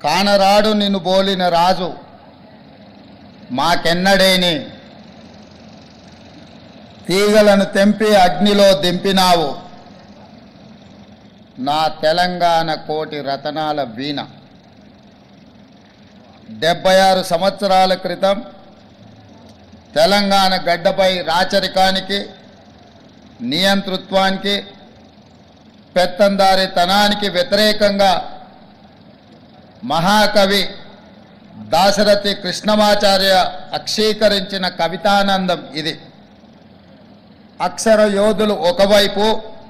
కానరాడు నిన్ను బోలిన రాజు మాకెన్నడేని తీగలను తెంపి అగ్నిలో దింపినావు నా తెలంగాణ కోటి రతనాల వీణ డెబ్బై ఆరు సంవత్సరాల క్రితం తెలంగాణ గడ్డపై రాచరికానికి నియంతృత్వానికి పెత్తందారితనానికి వ్యతిరేకంగా మహాకవి దాశరథి కృష్ణమాచార్య అక్షీకరించిన కవితానందం ఇది అక్షర యోధులు ఒకవైపు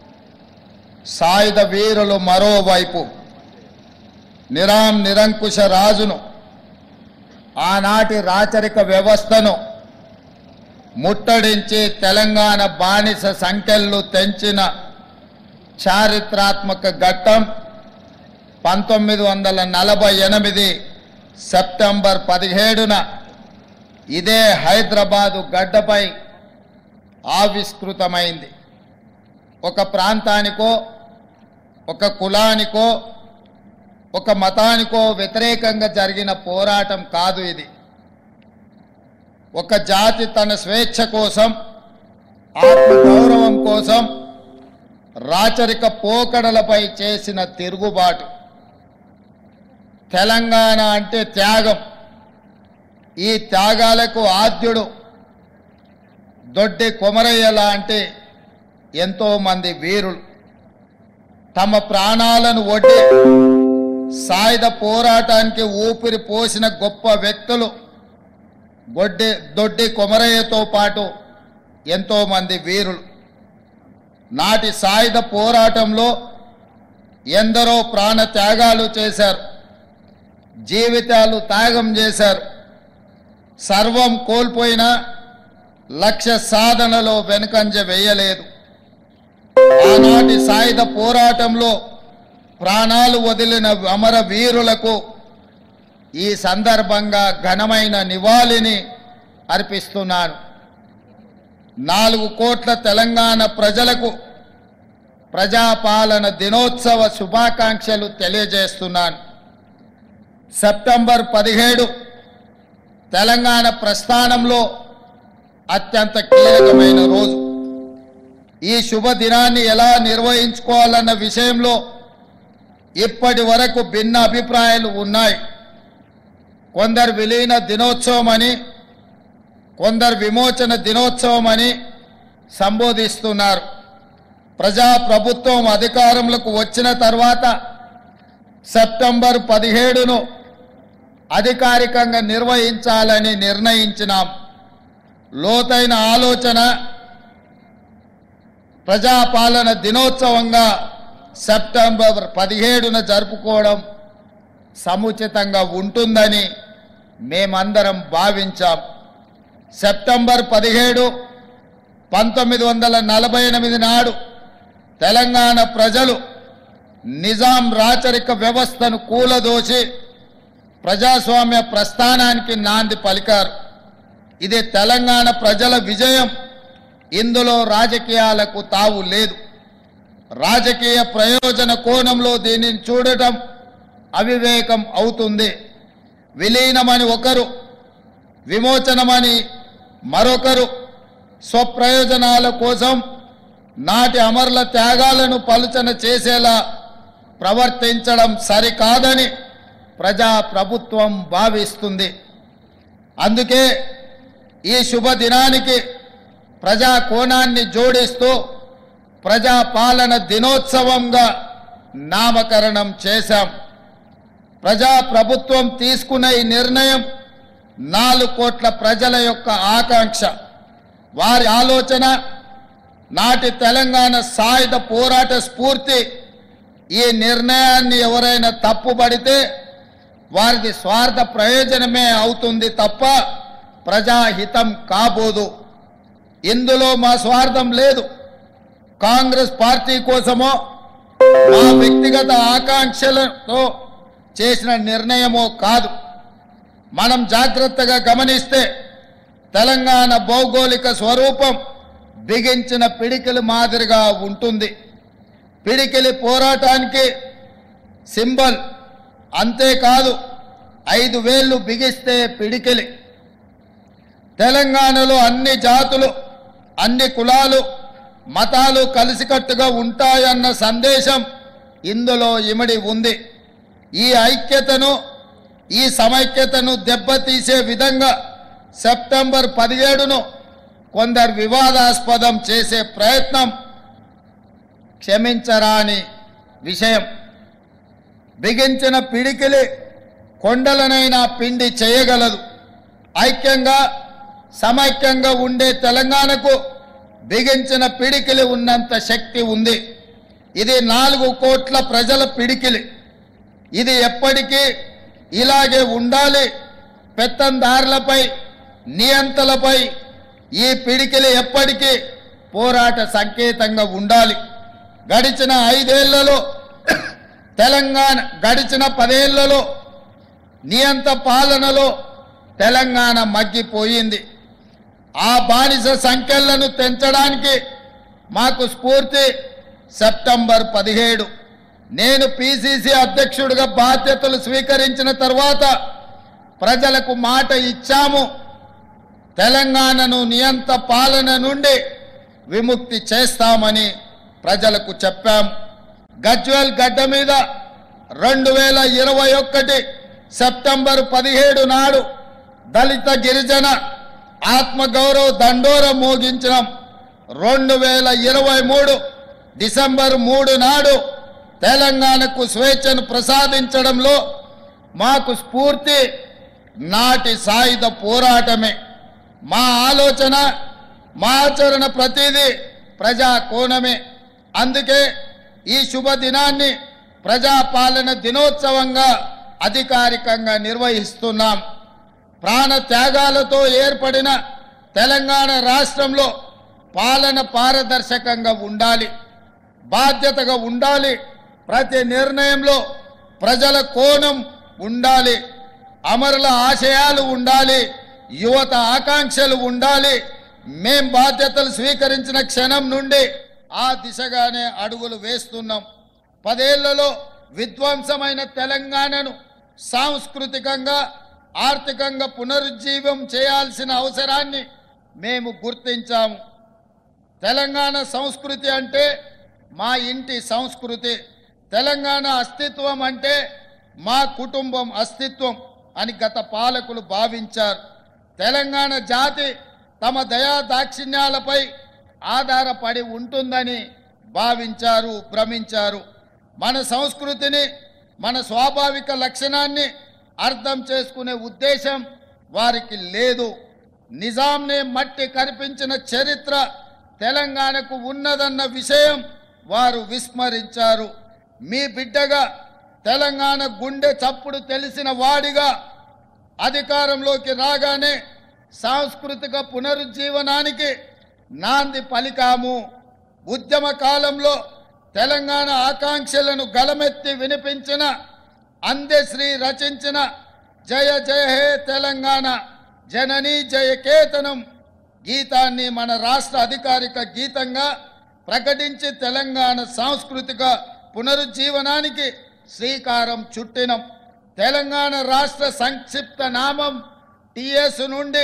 సాయుధ వీరులు మరోవైపు నిరాం నిరంకుశ రాజును ఆనాటి రాచరిక వ్యవస్థను ముట్టడించి తెలంగాణ బానిస సంఖ్యలు తెంచిన చారిత్రాత్మక ఘట్టం పంతొమ్మిది వందల నలభై ఎనిమిది సెప్టెంబర్ పదిహేడున ఇదే హైదరాబాదు గడ్డపై ఆవిష్కృతమైంది ఒక ప్రాంతానికో ఒక కులానికో ఒక మతానికో వ్యతిరేకంగా జరిగిన పోరాటం కాదు ఇది ఒక జాతి తన స్వేచ్ఛ కోసం ఆత్మగౌరవం కోసం రాచరిక పోకడలపై చేసిన తిరుగుబాటు తెలంగాణ అంటే త్యాగం ఈ త్యాగాలకు ఆద్యుడు దొడ్డి కొమరయ్య లాంటి ఎంతోమంది వీరులు తమ ప్రాణాలను ఒడ్డి సాయుధ పోరాటానికి ఊపిరి పోసిన గొప్ప వ్యక్తులు గొడ్డి దొడ్డి కొమరయ్యతో పాటు ఎంతోమంది వీరులు నాటి సాయుధ పోరాటంలో ఎందరో ప్రాణ త్యాగాలు చేశారు జీవితాలు త్యాగం చేశారు సర్వం కోల్పోయిన లక్ష్య సాధనలో వెనుకంజ వేయలేదు ఆనాటి సాయుధ పోరాటంలో ప్రాణాలు వదిలిన అమర వీరులకు ఈ సందర్భంగా ఘనమైన నివాళిని అర్పిస్తున్నాను నాలుగు కోట్ల తెలంగాణ ప్రజలకు ప్రజాపాలన దినోత్సవ శుభాకాంక్షలు తెలియజేస్తున్నాను సెప్టెంబర్ పదిహేడు తెలంగాణ ప్రస్థానంలో అత్యంత కీలకమైన రోజు ఈ శుభ దినాన్ని ఎలా నిర్వహించుకోవాలన్న విషయంలో ఇప్పటి వరకు భిన్న అభిప్రాయాలు ఉన్నాయి కొందరు విలీన దినోత్సవం అని కొందరు విమోచన దినోత్సవం అని సంబోధిస్తున్నారు ప్రజా ప్రభుత్వం అధికారంలోకి వచ్చిన తర్వాత సెప్టెంబర్ పదిహేడును అధికారికంగా నిర్వహించాలని నిర్ణయించినాం లోతైన ఆలోచన ప్రజాపాలన దినోత్సవంగా సెప్టెంబర్ పదిహేడున జరుపుకోవడం సముచితంగా ఉంటుందని మేమందరం భావించాం సెప్టెంబర్ పదిహేడు పంతొమ్మిది వందల నలభై ఎనిమిది నాడు తెలంగాణ ప్రజలు నిజాం రాచరిక వ్యవస్థను కూలదోసి ప్రజాస్వామ్య ప్రస్థానానికి నాంది పలికారు ఇది తెలంగాణ ప్రజల విజయం ఇందులో రాజకీయాలకు తావు లేదు రాజకీయ ప్రయోజన కోణంలో దీనిని చూడటం అవివేకం అవుతుంది విలీనమని ఒకరు విమోచనమని మరొకరు స్వప్రయోజనాల కోసం నాటి అమరుల త్యాగాలను పలుచన చేసేలా ప్రవర్తించడం సరికాదని ప్రజా ప్రభుత్వం భావిస్తుంది అందుకే ఈ శుభదినానికి ప్రజా కోణాన్ని జోడిస్తూ ప్రజాపాలన దినోత్సవంగా నామకరణం చేశాం ప్రజా ప్రభుత్వం తీసుకున్న ఈ నిర్ణయం నాలుగు కోట్ల ప్రజల యొక్క ఆకాంక్ష వారి ఆలోచన నాటి తెలంగాణ సాయుధ పోరాట స్ఫూర్తి ఈ నిర్ణయాన్ని ఎవరైనా తప్పుపడితే వారిది స్వార్థ ప్రయోజనమే అవుతుంది తప్ప ప్రజాహితం కాబోదు ఇందులో మా స్వార్థం లేదు కాంగ్రెస్ పార్టీ కోసమో మా వ్యక్తిగత ఆకాంక్షలతో చేసిన నిర్ణయమో కాదు మనం జాగ్రత్తగా గమనిస్తే తెలంగాణ భౌగోళిక స్వరూపం బిగించిన పిడికిలి మాదిరిగా ఉంటుంది పిడికిలి పోరాటానికి సింబల్ అంతేకాదు ఐదు వేళ్ళు బిగిస్తే పిడికిలి తెలంగాణలో అన్ని జాతులు అన్ని కులాలు మతాలు కలిసికట్టుగా ఉంటాయన్న సందేశం ఇందులో ఇమిడి ఉంది ఈ ఐక్యతను ఈ సమైక్యతను దెబ్బతీసే విధంగా సెప్టెంబర్ పదిహేడును కొందరు వివాదాస్పదం చేసే ప్రయత్నం క్షమించరాని విషయం బిగించిన పిడికిలి కొండలనైనా పిండి చేయగలదు ఐక్యంగా సమైక్యంగా ఉండే తెలంగాణకు బిగించిన పిడికిలి ఉన్నంత శక్తి ఉంది ఇది నాలుగు కోట్ల ప్రజల పిడికిలి ఇది ఎప్పటికీ ఇలాగే ఉండాలి పెత్తందారులపై నియంతలపై ఈ పిడికిలి ఎప్పటికీ పోరాట సంకేతంగా ఉండాలి గడిచిన ఐదేళ్లలో తెలంగాణ గడిచిన పదేళ్లలో నియంత పాలనలో తెలంగాణ మగ్గిపోయింది ఆ బానిస సంఖ్యలను తెంచడానికి మాకు స్ఫూర్తి సెప్టెంబర్ పదిహేడు నేను పిసిసి అధ్యక్షుడిగా బాధ్యతలు స్వీకరించిన తర్వాత ప్రజలకు మాట ఇచ్చాము తెలంగాణను నియంత పాలన నుండి విముక్తి చేస్తామని ప్రజలకు చెప్పాం గజ్వెల్ గడ్డ మీద రెండు వేల ఇరవై ఒకటి సెప్టెంబర్ పదిహేడు నాడు దళిత గిరిజన ఆత్మగౌరవ దండోర మోగించడం రెండు వేల ఇరవై మూడు డిసెంబర్ మూడు నాడు తెలంగాణకు స్వేచ్ఛను ప్రసాదించడంలో మాకు స్ఫూర్తి నాటి సాయుధ పోరాటమే మా ఆలోచన మా ఆచరణ ప్రతిదీ ప్రజా కోణమే అందుకే ఈ శుభ దినాన్ని ప్రజాపాలన దినోత్సవంగా అధికారికంగా నిర్వహిస్తున్నాం ప్రాణ త్యాగాలతో ఏర్పడిన తెలంగాణ రాష్ట్రంలో పాలన పారదర్శకంగా ఉండాలి బాధ్యతగా ఉండాలి ప్రతి నిర్ణయంలో ప్రజల కోణం ఉండాలి అమరుల ఆశయాలు ఉండాలి యువత ఆకాంక్షలు ఉండాలి మేం బాధ్యతలు స్వీకరించిన క్షణం నుండి ఆ దిశగానే అడుగులు వేస్తున్నాం పదేళ్లలో విధ్వంసమైన తెలంగాణను సాంస్కృతికంగా ఆర్థికంగా పునరుజ్జీవం చేయాల్సిన అవసరాన్ని మేము గుర్తించాము తెలంగాణ సంస్కృతి అంటే మా ఇంటి సంస్కృతి తెలంగాణ అస్తిత్వం అంటే మా కుటుంబం అస్తిత్వం అని గత పాలకులు భావించారు తెలంగాణ జాతి తమ దయా దాక్షిణ్యాలపై ఆధారపడి ఉంటుందని భావించారు భ్రమించారు మన సంస్కృతిని మన స్వాభావిక లక్షణాన్ని అర్థం చేసుకునే ఉద్దేశం వారికి లేదు నిజాంనే మట్టి కనిపించిన చరిత్ర తెలంగాణకు ఉన్నదన్న విషయం వారు విస్మరించారు మీ బిడ్డగా తెలంగాణ గుండె చప్పుడు తెలిసిన వాడిగా అధికారంలోకి రాగానే సాంస్కృతిక పునరుజ్జీవనానికి నాంది పలికాము ఉద్యమ కాలంలో తెలంగాణ ఆకాంక్షలను గలమెత్తి వినిపించిన అందశ్రీ రచించిన జయ జయ హే తెలంగాణ జననీ జయ కేతనం గీతాన్ని మన రాష్ట్ర అధికారిక గీతంగా ప్రకటించి తెలంగాణ సాంస్కృతిక పునరుజ్జీవనానికి శ్రీకారం చుట్టినం తెలంగాణ రాష్ట్ర సంక్షిప్త నామం టిఎస్ నుండి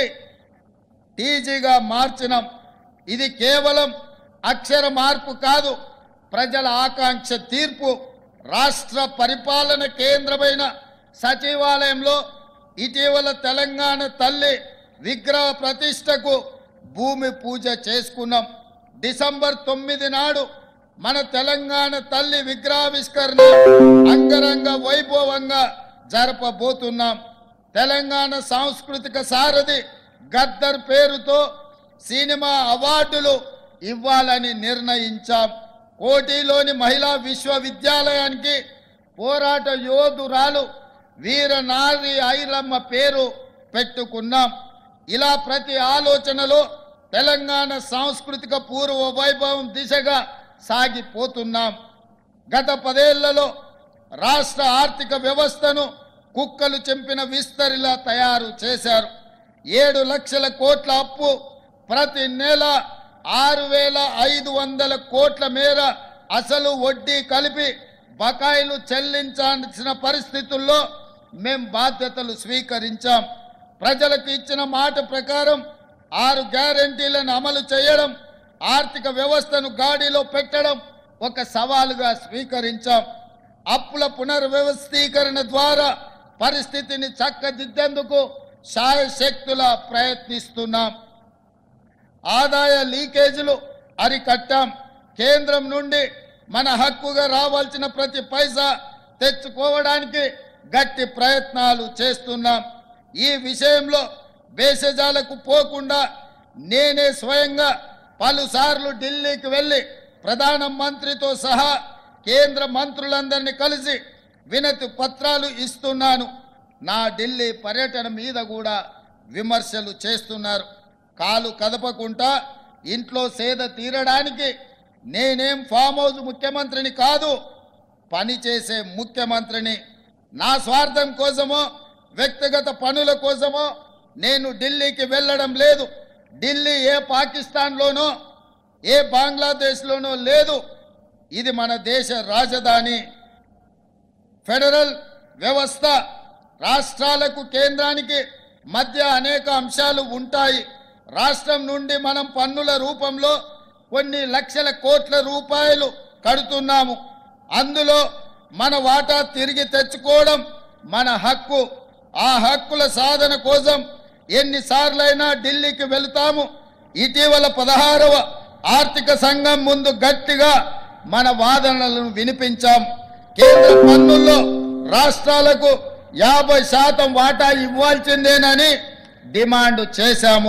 టీజీగా మార్చినాం ఇది కేవలం అక్షర మార్పు కాదు ప్రజల ఆకాంక్ష తీర్పు రాష్ట్ర పరిపాలన కేంద్రమైన సచివాలయంలో ఇటీవల తెలంగాణ తల్లి విగ్రహ ప్రతిష్టకు భూమి పూజ చేసుకున్నాం డిసెంబర్ తొమ్మిది నాడు మన తెలంగాణ తల్లి విగ్రహావిష్కరణ అంగరంగ వైభవంగా జరపబోతున్నాం తెలంగాణ సాంస్కృతిక సారథి గద్దర్ పేరుతో సినిమా అవార్డులు ఇవ్వాలని నిర్ణయించాం కోటిలోని మహిళా విశ్వవిద్యాలయానికి పోరాట యోధురాలు వీరనారి ఐలమ్మ పేరు పెట్టుకున్నాం ఇలా ప్రతి ఆలోచనలో తెలంగాణ సాంస్కృతిక పూర్వ వైభవం దిశగా సాగిపోతున్నాం గత పదేళ్లలో రాష్ట్ర ఆర్థిక వ్యవస్థను కుక్కలు చెంపిన విస్తరిలా తయారు చేశారు ఏడు లక్షల కోట్ల అప్పు ప్రతి నెల ఆరు వేల ఐదు వందల కోట్ల మేర అసలు వడ్డీ కలిపి బకాయిలు చెల్లించాల్సిన పరిస్థితుల్లో మేం బాధ్యతలు స్వీకరించాం ప్రజలకు ఇచ్చిన మాట ప్రకారం ఆరు గ్యారంటీలను అమలు చేయడం ఆర్థిక వ్యవస్థను గాడిలో పెట్టడం ఒక సవాలుగా స్వీకరించాం అప్పుల పునర్వ్యవస్థీకరణ ద్వారా పరిస్థితిని చక్కదిద్దేందుకు శాయశక్తుల ప్రయత్నిస్తున్నాం ఆదాయ లీకేజీలు అరికట్టాం కేంద్రం నుండి మన హక్కుగా రావాల్సిన ప్రతి పైసా తెచ్చుకోవడానికి గట్టి ప్రయత్నాలు చేస్తున్నాం ఈ విషయంలో భేషజాలకు పోకుండా నేనే స్వయంగా పలుసార్లు ఢిల్లీకి వెళ్ళి ప్రధాన మంత్రితో సహా కేంద్ర మంత్రులందరినీ కలిసి వినతి పత్రాలు ఇస్తున్నాను నా ఢిల్లీ పర్యటన మీద కూడా విమర్శలు చేస్తున్నారు కాలు కదపకుండా ఇంట్లో సేద తీరడానికి నేనేం ఫామ్ హౌస్ ముఖ్యమంత్రిని కాదు పనిచేసే ముఖ్యమంత్రిని నా స్వార్థం కోసమో వ్యక్తిగత పనుల కోసమో నేను ఢిల్లీకి వెళ్ళడం లేదు ఢిల్లీ ఏ పాకిస్తాన్లోనో ఏ బంగ్లాదేశ్లోనో లేదు ఇది మన దేశ రాజధాని ఫెడరల్ వ్యవస్థ రాష్ట్రాలకు కేంద్రానికి మధ్య అనేక అంశాలు ఉంటాయి రాష్ట్రం నుండి మనం పన్నుల రూపంలో కొన్ని లక్షల కోట్ల రూపాయలు కడుతున్నాము అందులో మన వాటా తిరిగి తెచ్చుకోవడం మన హక్కు ఆ హక్కుల సాధన కోసం ఎన్నిసార్లైనా ఢిల్లీకి వెళుతాము ఇటీవల పదహారవ ఆర్థిక సంఘం ముందు గట్టిగా మన వాదనలను వినిపించాం కేంద్ర పన్నుల్లో రాష్ట్రాలకు యాభై శాతం వాటా ఇవ్వాల్సిందేనని డిమాండ్ చేశాము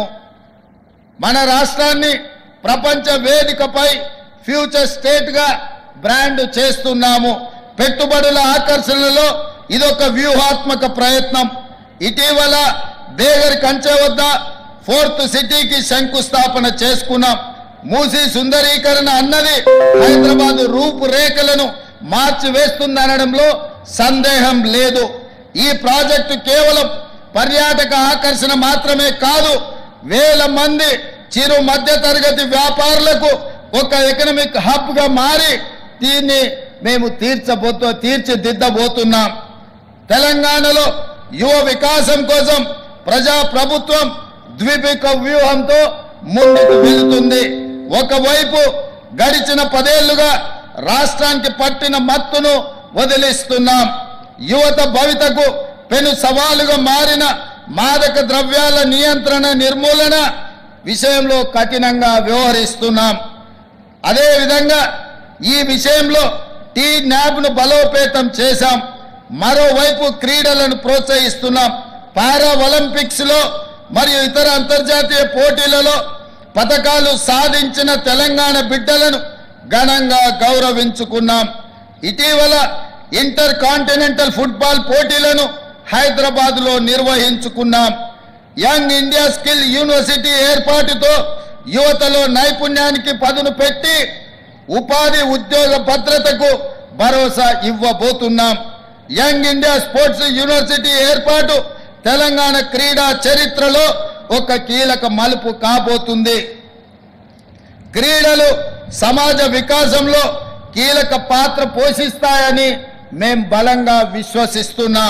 మన రాష్ట్రాన్ని ప్రపంచ వేదికపై ఫ్యూచర్ స్టేట్ గా బ్రాండ్ చేస్తున్నాము పెట్టుబడుల ఆకర్షణలో ఇదొక వ్యూహాత్మక ప్రయత్నం ఇటీవల బేగర్ కంచె వద్ద ఫోర్త్ సిటీకి శంకుస్థాపన చేసుకున్నాం మూసి సుందరీకరణ అన్నది హైదరాబాద్ రూపురేఖలను మార్చి వేస్తుందనడంలో సందేహం లేదు ఈ ప్రాజెక్టు కేవలం పర్యాటక ఆకర్షణ మాత్రమే కాదు వేల మంది చిరు మధ్య తరగతి వ్యాపారులకు ఒక ఎకనామిక్ హబ్ గా మారి దీన్ని మేము తీర్చబోతూ తీర్చిదిద్దబోతున్నాం తెలంగాణలో యువ వికాసం కోసం ప్రజా ప్రభుత్వం ద్విపిక వ్యూహంతో ముందుకు వెళుతుంది ఒకవైపు గడిచిన పదేళ్లుగా రాష్ట్రానికి పట్టిన మత్తును వదిలిస్తున్నాం యువత భవితకు పెను సవాలుగా మారిన మాదక ద్రవ్యాల నియంత్రణ నిర్మూలన విషయంలో కఠినంగా వ్యవహరిస్తున్నాం అదేవిధంగా ఈ విషయంలో టీ న్యాబ్ను బలోపేతం చేశాం మరోవైపు క్రీడలను ప్రోత్సహిస్తున్నాం పారా ఒలింపిక్స్ లో మరియు ఇతర అంతర్జాతీయ పోటీలలో పథకాలు సాధించిన తెలంగాణ బిడ్డలను ఘనంగా గౌరవించుకున్నాం ఇటీవల ఇంటర్ కాంటినెంటల్ ఫుట్బాల్ పోటీలను హైదరాబాద్ లో నిర్వహించుకున్నాం యంగ్ ఇండియా స్కిల్ యూనివర్సిటీ ఏర్పాటుతో యువతలో నైపుణ్యానికి పదును పెట్టి ఉపాధి ఉద్యోగ భద్రతకు భరోసా ఇవ్వబోతున్నాం యంగ్ ఇండియా స్పోర్ట్స్ యూనివర్సిటీ ఏర్పాటు తెలంగాణ క్రీడా చరిత్రలో ఒక కీలక మలుపు కాబోతుంది క్రీడలు సమాజ వికాసంలో కీలక పాత్ర పోషిస్తాయని మేం బలంగా విశ్వసిస్తున్నాం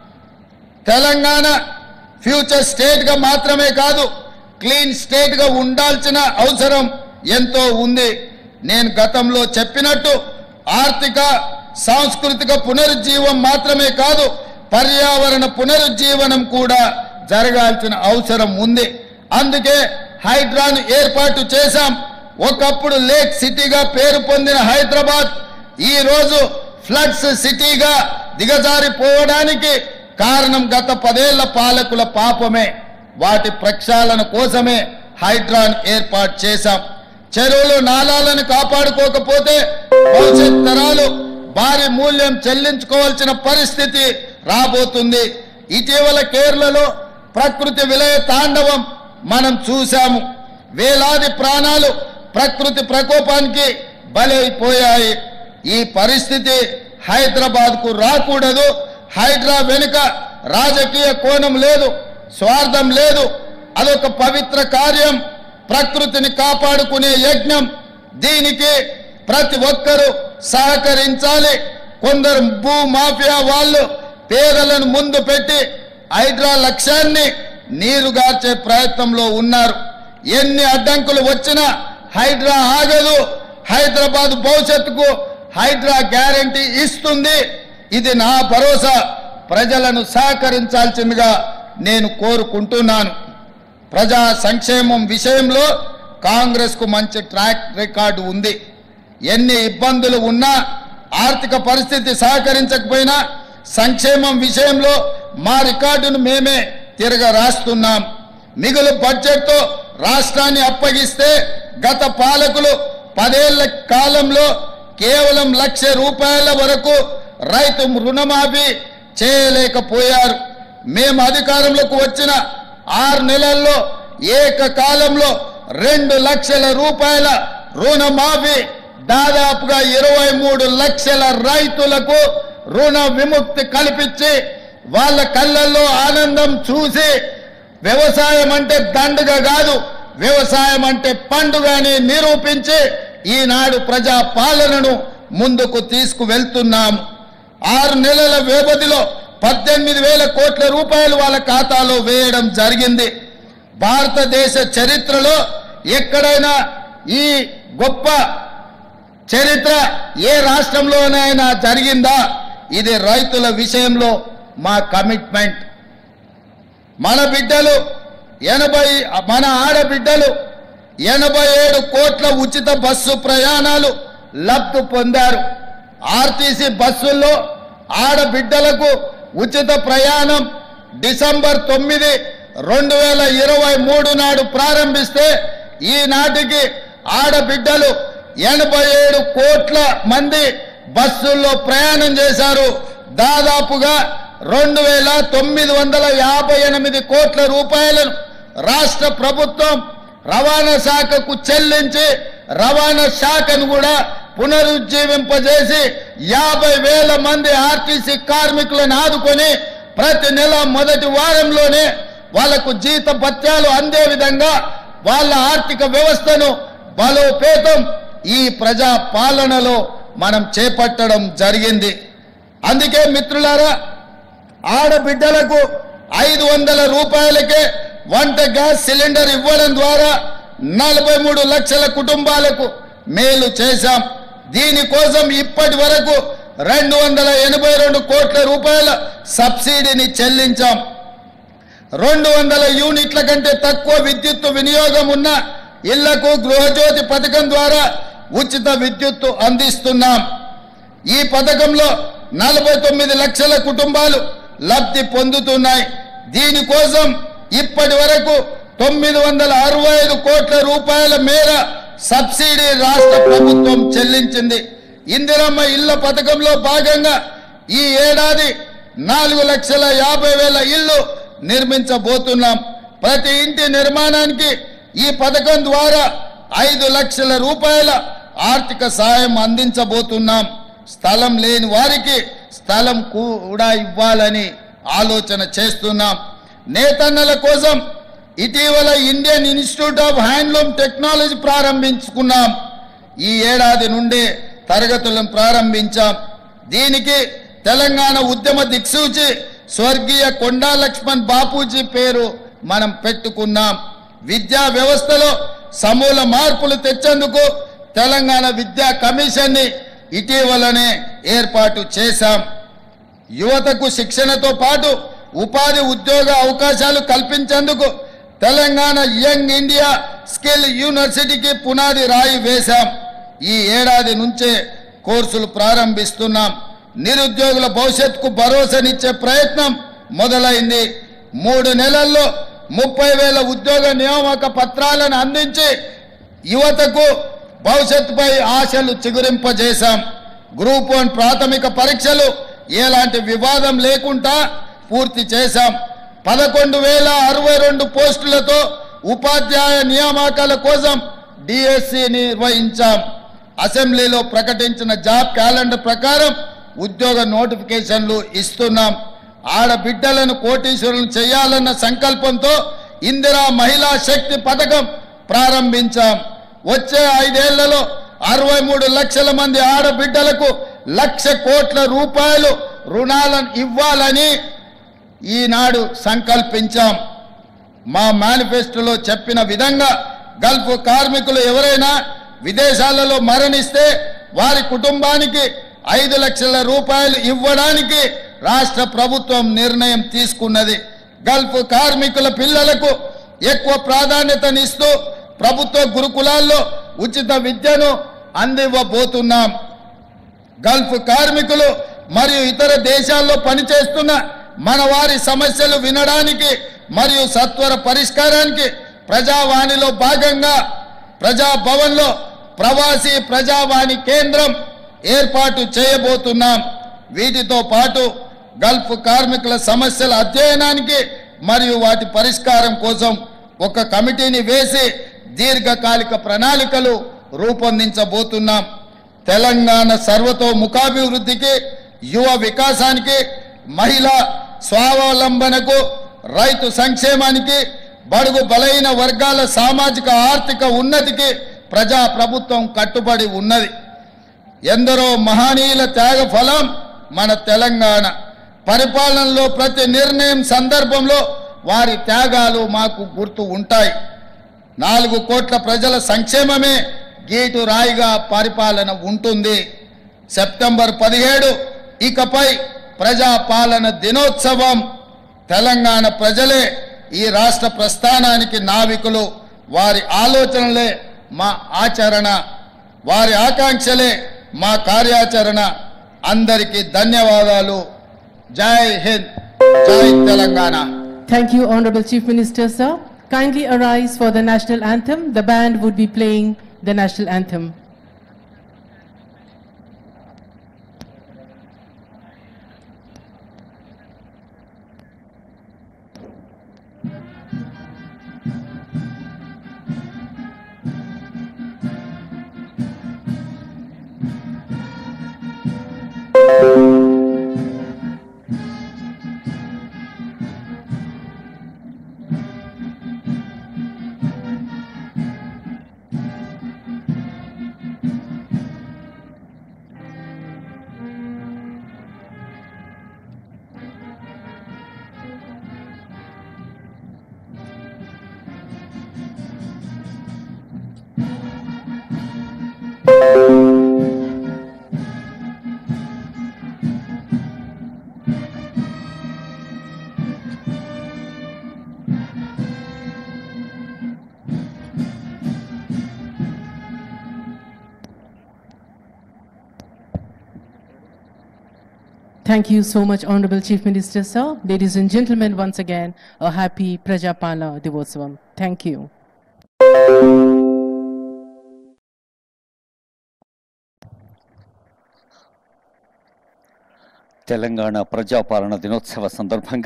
తెలంగాణ ఫ్యూచర్ స్టేట్ గా మాత్రమే కాదు క్లీన్ స్టేట్ గా ఉండాల్సిన అవసరం ఎంతో ఉంది నేను గతంలో చెప్పినట్టు ఆర్థిక సాంస్కృతిక పునరుజ్జీవం మాత్రమే కాదు పర్యావరణ పునరుజ్జీవనం కూడా జరగాల్సిన అవసరం ఉంది అందుకే హైడ్రాను ఏర్పాటు చేశాం ఒకప్పుడు లేక్ సిటీగా పేరు పొందిన హైదరాబాద్ ఈ రోజు ఫ్లడ్స్ సిటీగా దిగజారిపోవడానికి కారణం గత పదేళ్ల పాలకుల పాపమే వాటి ప్రక్షాళన కోసమే హైడ్రాన్ ఏర్పాటు చేశాం చెరువులు నాలాలను కాపాడుకోకపోతే భవిష్యత్ తరాలు భారీ మూల్యం చెల్లించుకోవాల్సిన పరిస్థితి రాబోతుంది ఇటీవల కేరళలో ప్రకృతి విలయ తాండవం మనం చూశాము వేలాది ప్రాణాలు ప్రకృతి ప్రకోపానికి బలైపోయాయి ఈ పరిస్థితి హైదరాబాద్ కు రాకూడదు హైడ్రా వెనుక రాజకీయ కోణం లేదు స్వార్థం లేదు అదొక పవిత్ర కార్యం ప్రకృతిని కాపాడుకునే యజ్ఞం దీనికి ప్రతి ఒక్కరూ సహకరించాలి కొందరు భూ మాఫియా వాళ్ళు పేదలను ముందు పెట్టి హైడ్రా లక్ష్యాన్ని నీరుగార్చే ప్రయత్నంలో ఉన్నారు ఎన్ని అడ్డంకులు వచ్చినా హైడ్రా ఆగదు హైదరాబాద్ భవిష్యత్తుకు హైడ్రా గ్యారంటీ ఇస్తుంది ఇది నా భరోసా ప్రజలను సహకరించాల్సిందిగా నేను కోరుకుంటున్నాను ప్రజా సంక్షేమం విషయంలో కాంగ్రెస్ కు మంచి ట్రాక్ రికార్డు ఉంది ఎన్ని ఇబ్బందులు ఉన్నా ఆర్థిక పరిస్థితి సహకరించకపోయినా సంక్షేమం విషయంలో మా రికార్డును మేమే తిరగ రాస్తున్నాం మిగులు బడ్జెట్తో రాష్ట్రాన్ని అప్పగిస్తే గత పాలకులు పదేళ్ల కాలంలో కేవలం లక్ష రూపాయల వరకు రైతు రుణమాఫీ చేయలేకపోయారు మేము అధికారంలోకి వచ్చిన ఆరు నెలల్లో ఏకకాలంలో రెండు లక్షల రూపాయల రుణమాఫీ దాదాపుగా ఇరవై మూడు లక్షల రైతులకు రుణ విముక్తి కల్పించి వాళ్ళ కళ్ళల్లో ఆనందం చూసి వ్యవసాయం అంటే దండుగ కాదు వ్యవసాయం అంటే పండుగ అని నిరూపించి ఈనాడు ప్రజా పాలనను ముందుకు తీసుకువెళ్తున్నాము ఆరు నెలల వ్యవధిలో పద్దెనిమిది వేల కోట్ల రూపాయలు వాళ్ళ ఖాతాలో వేయడం జరిగింది భారతదేశ చరిత్రలో ఎక్కడైనా ఈ గొప్ప చరిత్ర ఏ రాష్ట్రంలోనైనా జరిగిందా ఇది రైతుల విషయంలో మా కమిట్మెంట్ మన బిడ్డలు ఎనభై మన ఆడబిడ్డలు ఎనభై ఏడు కోట్ల ఉచిత బస్సు ప్రయాణాలు లబ్ధి పొందారు ఆర్టీసీ బస్సుల్లో ఆడబిడ్డలకు ఉచిత ప్రయాణం డిసెంబర్ తొమ్మిది రెండు వేల ఇరవై మూడు నాడు ప్రారంభిస్తే ఈనాటికి ఆడబిడ్డలు ఎనభై ఏడు కోట్ల మంది బస్సుల్లో ప్రయాణం చేశారు దాదాపుగా రెండు వేల తొమ్మిది వందల యాభై ఎనిమిది కోట్ల రూపాయలను రాష్ట్ర ప్రభుత్వం రవాణా శాఖకు చెల్లించి రవాణా శాఖను కూడా పునరుజ్జీవింపజేసి యాభై వేల మంది ఆర్టీసీ కార్మికులను ఆదుకొని ప్రతి నెల మొదటి వారంలోనే వాళ్లకు జీత భత్యాలు అందే విధంగా వాళ్ళ ఆర్థిక వ్యవస్థను బలోపేతం ఈ ప్రజా పాలనలో మనం చేపట్టడం జరిగింది అందుకే మిత్రులారా ఆడబిడ్డలకు ఐదు వందల రూపాయలకే వంట గ్యాస్ సిలిండర్ ఇవ్వడం ద్వారా నలభై మూడు లక్షల కుటుంబాలకు మేలు చేశాం దీనికోసం ఇప్పటి వరకు రెండు వందల ఎనభై రెండు కోట్ల రూపాయల సబ్సిడీని చెల్లించాం రెండు వందల యూనిట్ల కంటే తక్కువ విద్యుత్తు వినియోగం ఉన్న ఇళ్లకు గృహజ్యోతి పథకం ద్వారా ఉచిత విద్యుత్తు అందిస్తున్నాం ఈ పథకంలో నలభై తొమ్మిది లక్షల కుటుంబాలు లబ్ధి పొందుతున్నాయి దీనికోసం ఇప్పటి వరకు తొమ్మిది వందల అరవై ఐదు కోట్ల రూపాయల మేర సబ్సిడీ రాష్ట్ర ప్రభుత్వం చెల్లించింది ఇందిరమ్మ ఇళ్ల పథకంలో భాగంగా ఈ ఏడాది నాలుగు లక్షల యాభై వేల ఇళ్లు నిర్మించబోతున్నాం ప్రతి ఇంటి నిర్మాణానికి ఈ పథకం ద్వారా ఐదు లక్షల రూపాయల ఆర్థిక సాయం అందించబోతున్నాం స్థలం లేని వారికి స్థలం కూడా ఇవ్వాలని ఆలోచన చేస్తున్నాం నేతన్నల కోసం ఇటీవల Indian institute of handloom technology ప్రారంభించుకున్నాం ఈ ఏడాది నుండే తరగతులను ప్రారంభించాం దీనికి తెలంగాణ ఉద్యమ దిక్సూచి స్వర్గీయ కొండా లక్ష్మణ్ బాపూజీ పేరు మనం పెట్టుకున్నాం విద్యా వ్యవస్థలో సమూల మార్పులు తెచ్చేందుకు తెలంగాణ విద్యా కమిషన్ని ఇటీవలనే ఏర్పాటు చేశాం యువతకు శిక్షణతో పాటు ఉపాధి ఉద్యోగ అవకాశాలు కల్పించేందుకు తెలంగాణ యంగ్ ఇండియా స్కిల్ యూనివర్సిటీకి పునాది రాయి వేశాం ఈ ఏడాది నుంచే కోర్సులు ప్రారంభిస్తున్నాం నిరుద్యోగుల భవిష్యత్తుకు భరోసానిచ్చే ప్రయత్నం మొదలైంది మూడు నెలల్లో ముప్పై వేల ఉద్యోగ నియామక పత్రాలను అందించి యువతకు భవిష్యత్తుపై ఆశలు చిగురింపజేశాం గ్రూప్ వన్ ప్రాథమిక పరీక్షలు ఎలాంటి వివాదం లేకుండా పూర్తి చేశాం పదకొండు వేల అరవై రెండు పోస్టులతో ఉపాధ్యాయ నియామకాల కోసం డిఎస్సి నిర్వహించాం అసెంబ్లీలో ప్రకటించిన జాబ్ క్యాలెండర్ ప్రకారం ఉద్యోగ నోటిఫికేషన్లు ఇస్తున్నాం ఆడబిడ్డలను కోటీశ్వరులను చేయాలన్న సంకల్పంతో ఇందిరా మహిళా శక్తి పథకం ప్రారంభించాం వచ్చే ఐదేళ్లలో అరవై మూడు లక్షల మంది ఆడబిడ్డలకు లక్ష కోట్ల రూపాయలు రుణాలను ఇవ్వాలని ఈనాడు సంకల్పించాం మా మేనిఫెస్టోలో చెప్పిన విధంగా గల్ఫ్ కార్మికులు ఎవరైనా విదేశాలలో మరణిస్తే వారి కుటుంబానికి ఐదు లక్షల రూపాయలు ఇవ్వడానికి రాష్ట్ర ప్రభుత్వం నిర్ణయం తీసుకున్నది గల్ఫ్ కార్మికుల పిల్లలకు ఎక్కువ ప్రాధాన్యతనిస్తూ ప్రభుత్వ గురుకులాల్లో ఉచిత విద్యను అందివ్వబోతున్నాం గల్ఫ్ కార్మికులు మరియు ఇతర దేశాల్లో పనిచేస్తున్న మన వారి సమస్యలు వినడానికి మరియు సత్వర పరిష్కారానికి ప్రజావాణిలో భాగంగా ప్రజాభవన్లో ప్రవాసీ ప్రజావాణి కేంద్రం ఏర్పాటు చేయబోతున్నాం వీటితో పాటు గల్ఫ్ కార్మికుల సమస్యల అధ్యయనానికి మరియు వాటి పరిష్కారం కోసం ఒక కమిటీని వేసి దీర్ఘకాలిక ప్రణాళికలు రూపొందించబోతున్నాం తెలంగాణ సర్వతోముఖాభివృద్ధికి యువ వికాసానికి మహిళా స్వావలంబనకు రైతు సంక్షేమానికి బడుగు బలైన వర్గాల సామాజిక ఆర్థిక ఉన్నతికి ప్రజా ప్రభుత్వం కట్టుబడి ఉన్నది ఎందరో మహనీయుల త్యాగ ఫలం మన తెలంగాణ పరిపాలనలో ప్రతి నిర్ణయం సందర్భంలో వారి త్యాగాలు మాకు గుర్తు ఉంటాయి నాలుగు కోట్ల ప్రజల సంక్షేమమే గీటు రాయిగా పరిపాలన ఉంటుంది సెప్టెంబర్ పదిహేడు ఇకపై ప్రజాపాలన దినోత్సవం తెలంగాణ ప్రజలే ఈ రాష్ట్ర ప్రస్థానానికి నావికులు వారి ఆలోచనలే మా ఆచరణ వారి ఆకాంక్షలే మా కార్యాచరణ అందరికీ ధన్యవాదాలు జై హింద్ జై Telangana Thank you, Honorable Chief Minister, sir. Kindly arise for the national anthem. The band would be playing the national anthem. Thank you so much, Honorable Chief Minister, sir. Ladies and gentlemen, once again, a happy Prajapala Divotsavam. Thank you. Telangana ప్రజాపాలన దినోత్సవ సందర్భంగా